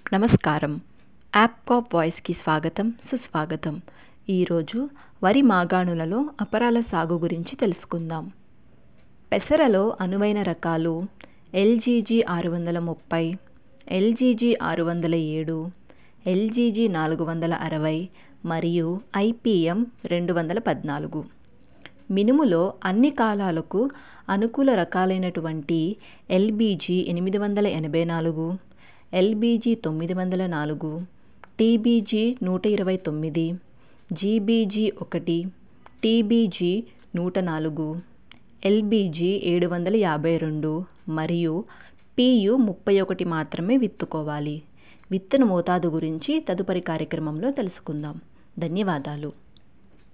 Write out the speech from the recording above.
నమస్కారం యాప్కాప్ వాయిస్కి స్వాగతం సుస్వాగతం ఈరోజు వరి మాగాణులలో అపరాల సాగు గురించి తెలుసుకుందాం పెసరలో అనువైన రకాలు ఎల్జీజీ ఆరు వందల ముప్పై ఎల్జీజీ ఆరు వందల ఏడు ఎల్జీజీ నాలుగు వందల అరవై మరియు ఐపీఎం రెండు వందల పద్నాలుగు మినుములో అన్ని కాలాలకు అనుకూల రకాలైనటువంటి ఎల్బీజీ ఎనిమిది వందల ఎనభై నాలుగు ఎల్బీజీ తొమ్మిది వందల నాలుగు టీబీజీ నూట ఇరవై తొమ్మిది జీబీజీ ఒకటి టీబీజీ నూట నాలుగు ఎల్బీజీ ఏడు వందల యాభై రెండు మరియు పియు ముప్పై ఒకటి మాత్రమే విత్తుకోవాలి విత్తన మోతాదు గురించి తదుపరి కార్యక్రమంలో తెలుసుకుందాం ధన్యవాదాలు